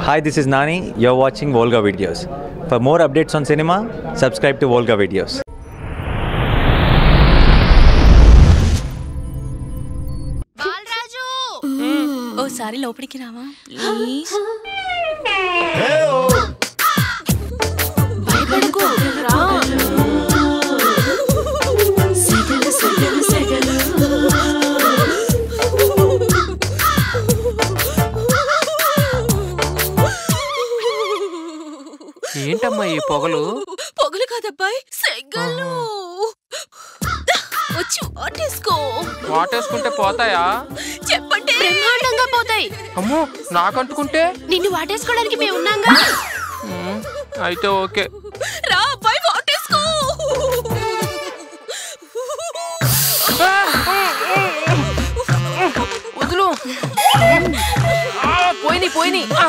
Hi, this is Nani. You're watching Volga Videos. For more updates on cinema, subscribe to Volga Videos. Balaraju ఓసారి లోపలికి రావా please భయపడకు రా ఏంటమ్మా ఈ పొగలు పొగలు కాదబ్బాయి సెగలు వచ్చి వాటేసుకో వాటేసుకుంటే పోతాయా చెప్పండి బ్రహ్మాండంగా పోతాయి అమ్మో నాకంటుకుంటే నిన్ను వాటేసుకోవడానికి మేము ఉన్నాగా ఉమ్, అయితే ఓకే రా అబ్బాయి వాటేసుకో వదులు ఆ, పోయినాయి పోయినాయి ఆ.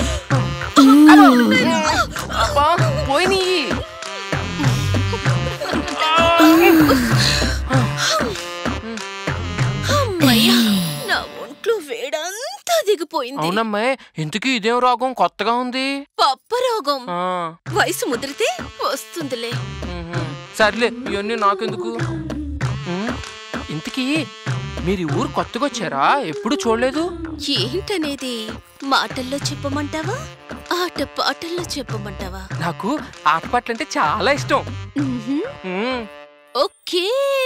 అబ్బా పోయినాయి అమ్మయ్యా నా ఒంట్లో వేడంతా దిగిపోయింది అవునమ్మా ఇంతకీ ఇదేం రోగం కొత్తగా ఉంది పప్ప రోగం ఆ, వయసు ముదిరితే వస్తుందిలే ఉహు. సర్లే ఇవన్నీ నాకెందుకు ఉమ్, ఇంతకీ మీరు ఈ ఊరు కొత్తగా వచ్చారా ఎప్పుడు చూడలేదు ఏంటనేది మాటల్లో చెప్పమంటావా ఆట పాటల్లో చెప్పమంటావా నాకు ఆటపాటలు అంటే చాలా ఇష్టం మ్మ్హ్మ్. ఉమ్. ఓకే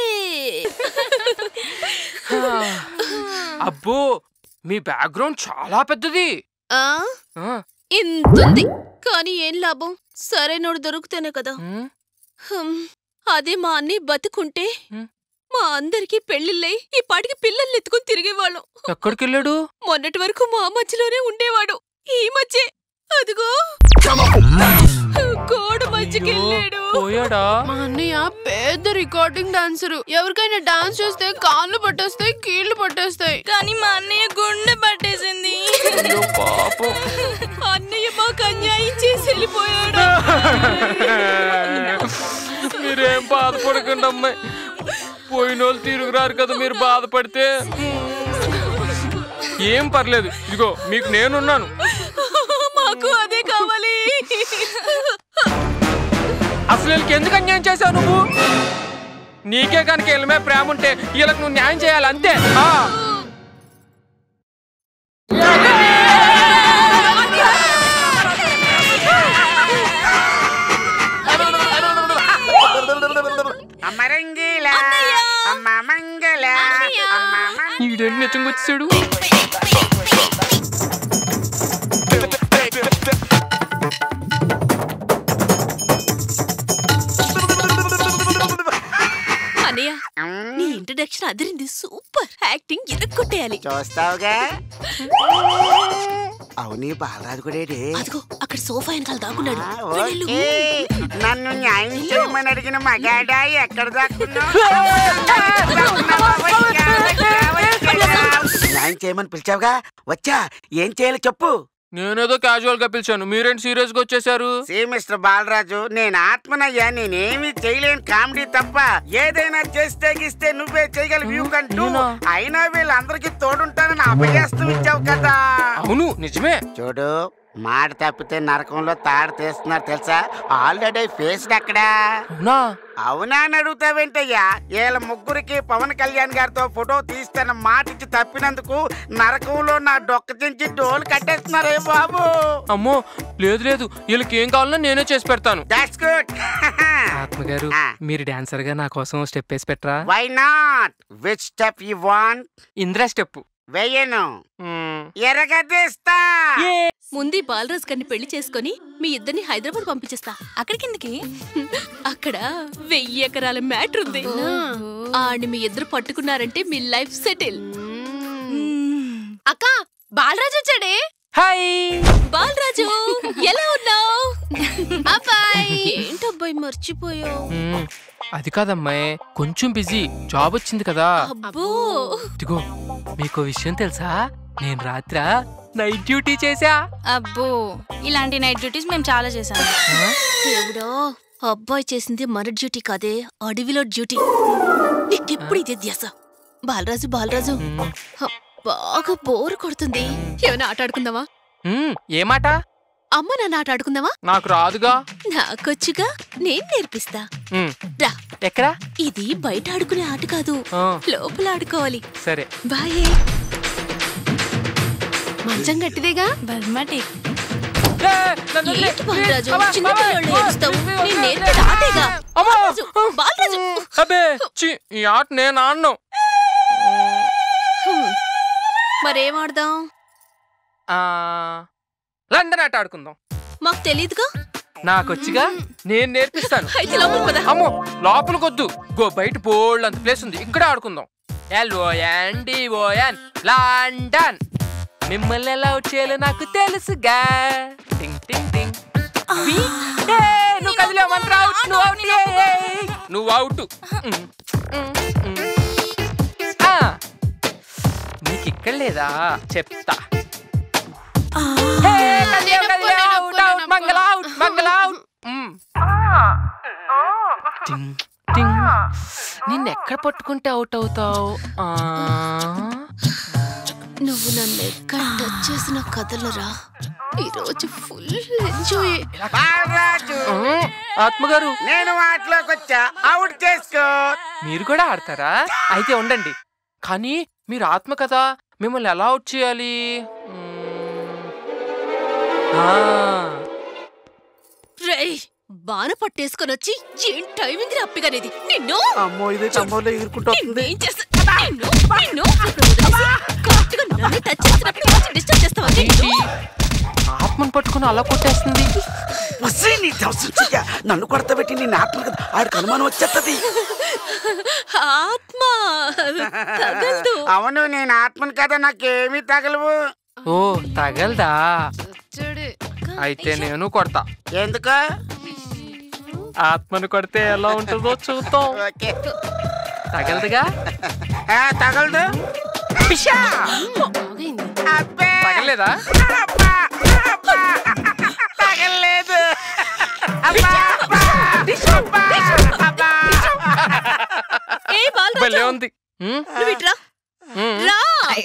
అబ్బో మీ బ్యాక్గ్రౌండ్ చాలా పెద్దది ఆ ఆ, ఇంతుంది కానీ ఏం లాభం సరైనోడు దొరికితేనే కదా ఉమ్, హమ్, అదే మా అన్నయ్య బతుకుంటే హ్మ్. మా అందరికి పెళ్లిళ్ళై ఈ పాటికి పిల్లల్ని ఎత్తుకుని తిరిగేవాళ్ళం ఎక్కడికి వెళ్ళాడు మొన్నటి వరకు మా మధ్యలోనే ఉండేవాడు ఈ మధ్య అదిగో గోడ మధ్యకెళ్ళాడు పోయాడా మా అన్నయ్య పెద్ద రికార్డింగ్ డాన్సర్ ఎవరికైనా డాన్స్ చేస్తే కాళ్ళు పట్టేస్తాయి కీళ్లు పట్టేస్తాయి కానీ మా అన్నయ్య గుండె పట్టేసింది అయ్యో పాపం అన్నయ్య మాకు అన్యాయం చేసి వెళ్ళిపోయాడు మీరేం బాధపడకండి అమ్మాయి పోయిన వాళ్ళు తిరుగురారు కదా మీరు బాధపడితే ఏం పర్లేదు ఇదిగో మీకు నేనున్నాను మాకు అదే కావాలి అసలు వీళ్ళకి ఎందుకు అన్యాయం చేశావు నువ్వు నీకే కనుక వీళ్ళ మీద ప్రేమ ఉంటే వీళ్ళకి నువ్వు న్యాయం చేయాలి అంతే ఆ. అమ్మరంగిల అమ్మ మంగళ అమ్మ మంగళ ఈడేంటి నిజంగా వచ్చాడు అన్నయ్య నీ ఇంట్రడక్షన్ అదిరింది సూపర్ యాక్టింగ్ ఇరుక్కొట్టేయాలి చూస్తావుగా అవునీ బాలరాజు కూడా ఏడి? అదిగో అక్కడ సోఫా వెనకాల దాక్కున్నాడు ఆ, వెళ్ళు. ఓకే. నన్ను న్యాయం చేయమని అడిగిన మగాడా ఎక్కడ దాక్కున్నావు న్యాయం చేయమని పిలిచావుగా వచ్చా ఏం చేయాలి చెప్పు నేనేదో క్యాజువల్ గా పిలిచాను మీరేంటి సీరియస్ గా వచ్చేసారు సి మిస్టర్ బాలరాజు నేను ఆత్మనయ్యా నేనేమి చేయలేను కామెడీ తప్ప ఏదైనా చేస్తే గిస్తే నువ్వే చేయగల వ్యూ కంటూ నేనా? అయినా వీళ్ళందరికీ తోడుంటానని అభయస్తం ఇచ్చావు కదా అవును నిజమే చూడు మాట తప్పితే నరకంలో తాడు తీస్తున్నారు తెలుసా ఆల్రెడీ ఫేస్డ్ అక్కడ అవునా అవునా అని అడుగుతావేంటయ్యా వీళ్ళ ముగ్గురికి పవన్ కళ్యాణ్ గారితో ఫోటో తీస్తాన మాట ఇచ్చి తప్పినందుకు నరకంలో నా డొక్క చించి డోలు కట్టేస్తున్నారే బాబు అమ్మో లేదు లేదు వీళ్ళకి ఏం కావాలన్నా నేనే చేసి పెడతాను దట్స్ గుడ్ ఆత్మగారు ఆ. మీరు డాన్సర్ గా నా కోసం స్టెప్ వేసి పెట్టరా why not which step you want Indira step వెయ్యను ఎరగదీస్తా ముందు ఈ బాలరాజ్ గారిని పెళ్లి చేసుకొని మీ ఇద్దరిని హైదరాబాద్ పంపించేస్తా అక్కడికి ఎందుకి అక్కడ వెయ్యి ఎకరాల మ్యాటర్ ఉంది ఆడిని మీ ఇద్దరు పట్టుకున్నారంటే మీ లైఫ్ సెటిల్ అక్క బాలరాజు వచ్చాడే హాయ్ బాలరాజు ఎలా ఉన్నావు అబ్బాయి ఏంటబ్బాయి మర్చిపోయావు మ్మ్. అది కాదమ్మాయి కొంచెం బిజీ జాబ్ వచ్చింది కదా అబ్బో ఇదిగో మీకు విషయం తెలుసా నేను రాత్ర నైట్ డ్యూటీ చేశా అబ్బో ఇలాంటి నైట్ డ్యూటీస్ మేము చాలా చేసాం ఆ? దేవుడో అబ్బాయి చేసింది మన డ్యూటీ కాదే అడవిలో డ్యూటీ నీకెప్పుడు ఇదే ధ్యాస బాలరాజు బాలరాజు మ్మ్. హ, బాగా బోర్ కొడుతుంది ఏమైనా ఆట ఆడుకుందామా ఉమ్, ఏ మాట అమ్మ నాన్న ఆట ఆడుకుందామా నాకు రాదుగా నాకొచ్చుగా నేను నేర్పిస్తా ఉమ్, రా ఎక్కడా ఇది బయట ఆడుకునే ఆట కాదు ఆ, లోపల ఆడుకోవాలి సరే బాయ్ మంచం గట్టిదేగా బర్మటి ఏ, నన్ను వదిలే. ఏంటి బాలరాజు అబ్బా, చిన్న అబ్బా, పిల్లలు ఏడుస్తావు అబ్బా, నేను అబ్బా, నేర్పేది ఆటేగా అమ్మా. బాలరాజు, బాలరాజు అబ్బే చి ఈ ఆట నేను ఆడను హ్మ్. మరేం ఆడదాం ఆ, లండన్ ఆట ఆడుకుందాం మాకు తెలియదుగా నాకొచ్చిగా నేను నేర్పిస్తాను అయితే లోపల పద అమ్మో లోపలికొద్దు గో బయట బోల్డ్ అంత ప్లేస్ ఉంది ఇక్కడ ఆడుకుందాం ఎల్ఓఎన్ డిఓఎన్ లండన్ మిమ్మల్ని ఎలా అవుట్ చేయాలో నాకు తెలుసుగా టింగ్ టింగ్ టింగ్ వి. ఏ, నువ్వు కదిలే మంత్ర అవుట్ నువ్వు అవుట్ ఏ, ఏ, నువ్వు అవుట్ ఉమ్, ఉమ్, ఉమ్. ఆ, నీకు ఇక్కడ లేదా చెప్తా ఏ, కదిలే, కదిలే, out, out, Mangala out, Mangala out. ఉమ్. టింగ్, టింగ్. నిన్నెక్కడ పట్టుకుంటే అవుట్ అవుతావు ఆ, నువ్వు నన్ను ఎక్కడ టచ్ చేసిన కదలరా ఈరోజు ఫుల్ ఎంజాయ్ బాలరాజు ఉమ్, ఆత్మగారు నేను వాటిలోకి వచ్చా అవుట్ చేసుకో మీరు కూడా ఆడతారా అయితే ఉండండి కానీ మీరు ఆత్మ కదా మిమ్మల్ని ఎలా అవుట్ చేయాలి మ్మ్. ఆ, రేయ్ బాణ పట్టేసుకొని వచ్చి ఏం టైమింగ్ అప్పిగానేది నిన్ను అమ్మో ఇది తమ్మలో ఎగురుకుంటూ నిన్నేం చేస్తా నిన్ను నిన్ను ఇప్పుడు వదిలేసి కరెక్ట్గా నన్ను టచ్ చేసినప్పుడు వచ్చి డిస్టర్బ్ చేస్తావా నిన్ను? ఆత్మను పట్టుకుని అలా కొట్టేస్తుంది వస్తే నీ దవసం చెయ్య. నన్ను కొడతబెట్టి నీ నాటలు కదా ఆడికి అనుమానం వచ్చేస్తుంది ఆత్మ తగలదు అవును నేను ఆత్మను కదా నాకేమీ తగలవు ఓ తగలదా చూడు అయితే నేను కొడతా ఎందుకు ఆత్మను కొడితే ఎలా ఉంటుందో చూద్దాం ఓకే తగలదుగా ఆ, తగలదు పిషా! బాగైంది అబ్బే తగలేదా అబ్బా! అబ్బా! తగలేదు అబ్బా! అబ్బా! అబ్బా! అబ్బా! ఏ బాలరాజు భలే ఉంది మ్మ్? నువ్వు ఇట్రా మ్మ్. రా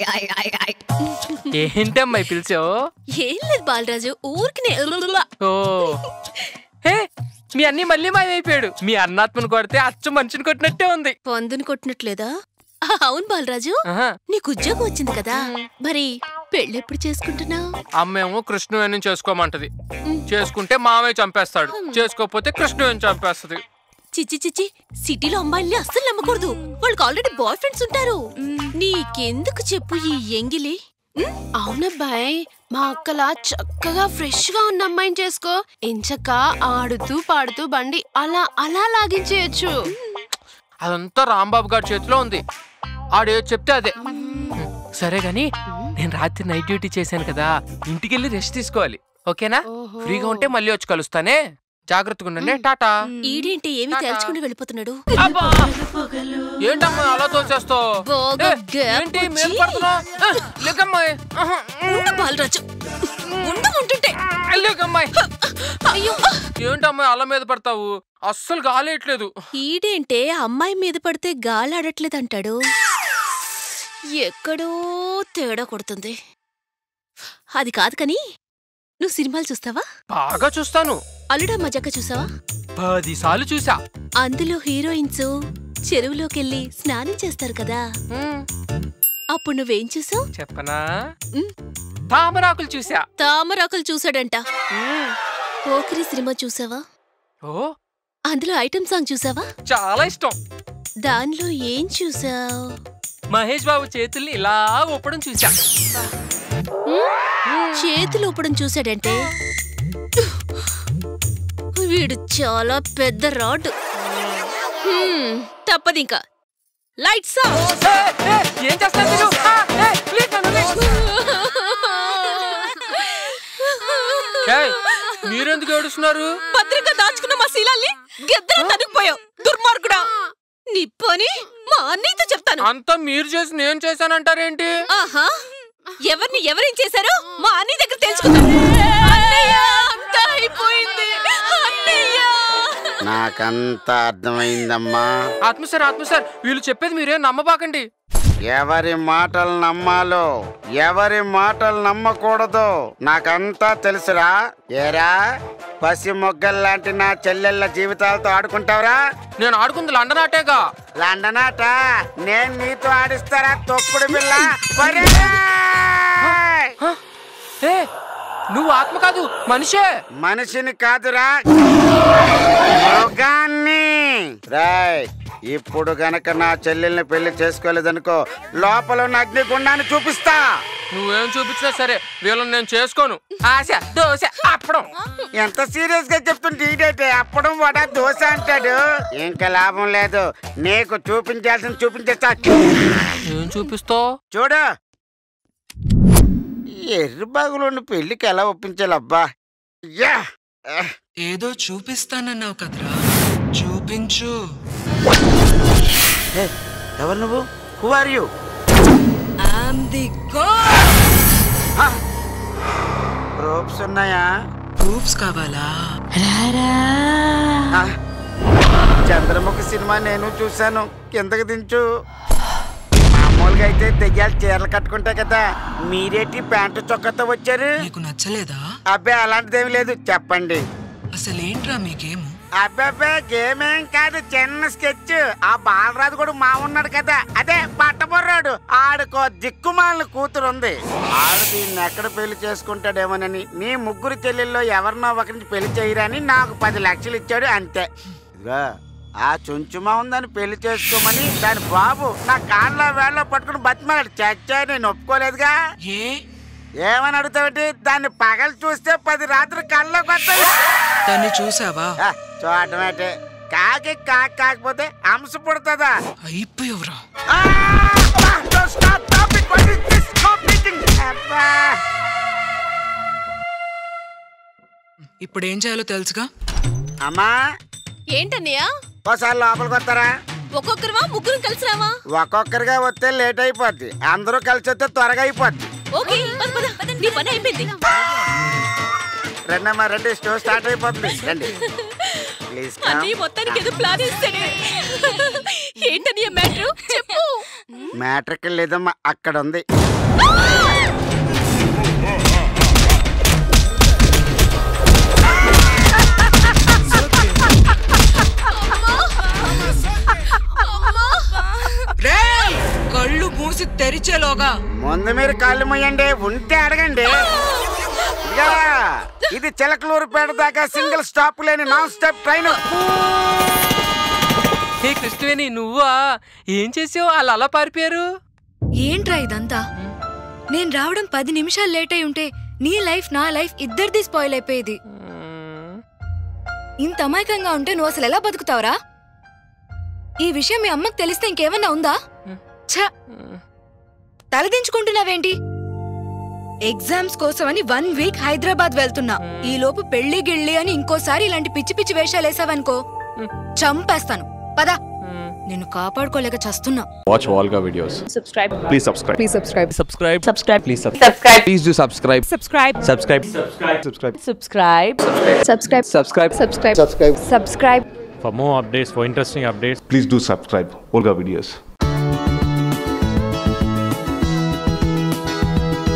ఏంటమ్మాయి పిలిచావు ఏం లేదు బాలరాజు ఊరికి ఓ హే మీ అన్ని మళ్ళీ మాయమైపోయాడు మీ అన్నాత్మను కొడితే అచ్చు మనిషిని కొట్టినట్టే ఉంది పొందుని కొట్టినట్లేదా అవును బాలరాజు ఆహా. నీకు ఉద్యోగం వచ్చింది కదా మరి పెళ్ళెప్పుడు చేసుకుంటున్నావు అమ్మేమో కృష్ణవేణి చేసుకోమంటది చేసుకుంటే మామయ్య చంపేస్తాడు చేసుకోకపోతే కృష్ణవేణి చంపేస్తది చిచ్చి చిచ్చి సిటీలో అమ్మాయిల్ని అస్సలు నమ్మకూడదు వాళ్ళకి ఆల్రెడీ బాయ్ ఫ్రెండ్స్ ఉంటారు నీకెందుకు చెప్పు ఈ ఎంగిలి ఉమ్, అవునబ్బాయ్ మా అక్కలా చక్కగా ఫ్రెష్ గా ఉన్న అమ్మాయిని చేసుకో ఎంచక్క ఆడుతూ పాడుతూ బండి అలా అలా లాగించేయచ్చు అదంతా రాంబాబు గారి చేతిలో ఉంది ఆడే చెప్తే అదే సరే గాని నేను రాత్రి నైట్ డ్యూటీ చేశాను కదా ఇంటికెళ్ళి రెస్ట్ తీసుకోవాలి ఓకేనా ఓహో. ఫ్రీగా ఉంటే మళ్ళీ వచ్చి కలుస్తానే జాగ్రత్తగా ఉండండి టాటా ఈడేంటి ఏమి తేల్చుకుని వెళ్ళిపోతున్నాడు అబ్బా! ఏంటమ్మా అలా తోచేస్తావు బాగా ఏ, gap ఏంటి వచ్చి- మీద పడుతున్నావు ఏ, లేకమ్మాయి ఆహా, ఉండు బాలరాజు ఉండు ఉంటుంటే లేకమ్మాయి అయ్యో ఏంటమ్మాయి అలా మీద పడతావు అస్సలు గాలేయట్లేదు ఈడేంటే అమ్మాయి మీద పడితే గాలాడట్లేదంటాడు ఎక్కడో తేడా కొడుతుంది అది కాదు కని నువ్వు సినిమాలు చూస్తావా బాగా చూస్తాను అల్లుడా మజాక చూసావా పది సార్లు చూసా అందులో హీరోయిన్స్ చెరువులోకెళ్ళి స్నానం చేస్తారు కదా ఉమ్, అప్పుడు నువ్వేం చూసావు చెప్పనా ఉమ్. తామరాకులు చూసా తామరాకులు చూసాడంట ఉమ్, పోకిరి సినిమా చూసావా ఓ అందులో ఐటమ్ సాంగ్ చూసావా చాలా ఇష్టం దానిలో ఏం చూసావు మహేష్ బాబు చేతుల్ని ఇలా ఊపడం చూసా చేతులు ఊపడం చూసాడంటే వీడు చాలా పెద్ద రాడ్ హ్మ్, తప్పదింకా లైట్స్ ఆఫ్ ఏ, ఏ, ఏం చేస్తాను మీరు ఆ, ఏ, please నన్ను వదిలేయ్. ఏయ్, మీరెందుకు ఏడుస్తున్నారు భద్రంగా దాచుకున్న మా శీలాల్ని గెద్దర తనుకుపోయావు దుర్మార్గుడా నీ పని మా అన్నయ్యతో చెప్తాను అంతా మీరు చేసి నేను చేశానంటారేంటి ఆహా ఎవరిని ఎవరేం చేశారో మా అన్నయ్య దగ్గర తెలుసుకుందాం అన్నయ్య అంతా అయిపోయింది అన్నయ్య నాకంతా అర్థమైందమ్మా ఆత్మ సార్ ఆత్మ సార్ వీళ్ళు చెప్పేది మీరేం నమ్మబాకండి ఎవరి మాటలు నమ్మాలో ఎవరి మాటలు నమ్మకూడదు నాకంతా తెలుసురా ఏరా పసి మొగ్గల్లాంటి నా చెల్లెళ్ళ జీవితాలతో ఆడుకుంటావురా నేను ఆడుకుంది లండన్ ఆటేగా లండన్ ఆట నేను నీతో ఆడిస్తారా తొక్కుడు పిల్ల ఒరేయ్! హ? ఏ నువ్వు ఆత్మ కాదు మనిషే మనిషిని కాదురా మృగాన్ని రాయ్ ఇప్పుడు గనక నా చెల్లెల్ని పెళ్లి చేసుకోలేదనుకో లోపల ఉన్న అగ్నిగుండాన్ని చూపిస్తా నువ్వేం చూపించినా సరే వీళ్ళని నేను చేసుకోను ఆశ దోశ అప్పడం ఎంత సీరియస్ గా చెప్తుంటే ఈడేటే అప్పడం వడ దోశ అంటాడు ఇంకా లాభం లేదు నీకు చూపించాల్సింది చూపించేస్తా ఏం చూపిస్తావు చూడు ఎర్రి బాగులోని పెళ్లికి ఎలా ఒప్పించాలబ్బా యా ఆహ్. ఏదో చూపిస్తానన్నావు కదరా చూపించు ఏ, ఎవరు నువ్వు హూ ఆర్ యు రోప్స్ ఉన్నాయా ప్రూఫ్స్ కావాలా ఆ, చంద్రముఖి సినిమా నేను చూశాను కిందకి దించు మామూలుగా అయితే దెయ్యాలు చీరలు కట్టుకుంటాయి కదా మీరేటి ప్యాంటు చొక్కాతో వచ్చారు నీకు నచ్చలేదా అబ్బాయి అలాంటిదేమి లేదు చెప్పండి అసలేంట్రా మీకేము అబ్బాబే గేమ్ ఏం కాదు చిన్న స్కెచ్ ఆ బాలరాజు కూడా మా ఉన్నాడు కదా అదే పట్టబొర్రాడు ఆడుకో దిక్కుమాలిన కూతురు ఉంది ఆడు దీన్ని ఎక్కడ పెళ్లి చేసుకుంటాడేమోనని మీ ముగ్గురు చెల్లెల్లో ఎవరినో ఒకరిని పెళ్లి చేయరని నాకు పది లక్షలు ఇచ్చాడు అంతే ఇదిగో ఆ చుంచుమా ఉందని పెళ్లి చేసుకోమని దాని బాబు నా కాళ్ళ వేళ్ళ పట్టుకుని బతిమాడు చచ్చా నేను ఒప్పుకోలేదుగా ఏ ఏమని అడుగుతావంటే దాన్ని పగలు చూస్తే పది రాత్రి కళ్ళలోకి వస్తాయి దాన్ని చూసావా ఆ, చూడటమేటే కాకి కాకి కాకపోతే అంశ పుడుతుందా అయిపోయావురా ఆ! అబ్బా! Don't stop, stop it. What is this? Stop beating. అబ్బా! ఇప్పుడు ఏం చేయాలో తెలుసుగా అమ్మా ఏంటన్నయ్య ఒకసారి లోపలికి వస్తారా ఒక్కొక్కరువా ముగ్గురు కలిసి రావా ఒక్కొక్కరిగా వస్తే లేట్ అయిపోద్ది అందరూ కలిసి వస్తే త్వరగా అయిపోద్ది ఓకే పద, పద. నీ పని అయిపోయింది రండి అమ్మా రండి స్టోర్ స్టార్ట్ అయిపోతుంది రండి ప్లీజ్ అన్నయ్య మొత్తానికి ఏదో ప్లాన్ ఇస్తాడు ఏంటన్నయ్య మ్యాటర్ చెప్పు మ్యాటర్ ఇక్కడ లేదమ్మా అక్కడ ఉంది రేయ్! కళ్ళు మూసి తెరిచేలోగా ముందు మీరు కాళ్ళు మొయ్యండి ఉంటే అడగండి ఇదిగా, ఇది చిలకలూరుపేట దాకా సింగిల్ స్టాప్ లేని non stop train hey Krishnaveni నువ్వా ఏం చేసావు వాళ్ళు అలా పారిపోయారు ఏంట్రా ఇదంతా నేను రావడం పది నిమిషాలు లేట్ అయి ఉంటే నీ లైఫ్ నా లైఫ్ ఇద్దరిది స్పాయిల్ అయిపోయేది మ్మ్. ఇంత అమాయకంగా ఉంటే నువ్వు అసలు ఎలా బతుకుతావురా ఈ విషయం మీ అమ్మకి తెలిస్తే ఇంకేమన్నా ఉందా ఛ తలదించుకుంటున్నావేంటి ఎగ్జామ్స్ కోసమని వన్ వీక్ హైదరాబాద్ వెళ్తున్నా ఈ లోపు పెళ్లి గిళ్ళి అని ఇంకోసారి ఇలాంటి పిచ్చి పిచ్చి వేషాలు వేసావనుకో చంపేస్తాను పదా మ్మ్. నిన్ను కాపాడుకోలేక చస్తున్నా Watch Volga videos. subscribe Please subscribe. please subscribe Subscribe. subscribe Please sub- subscribe Please do subscribe. subscribe subscribe. Subscribe. subscribe subscribe Subscribe. subscribe subscribe subscribe For more updates, for interesting updates, Please do subscribe. Volga videos.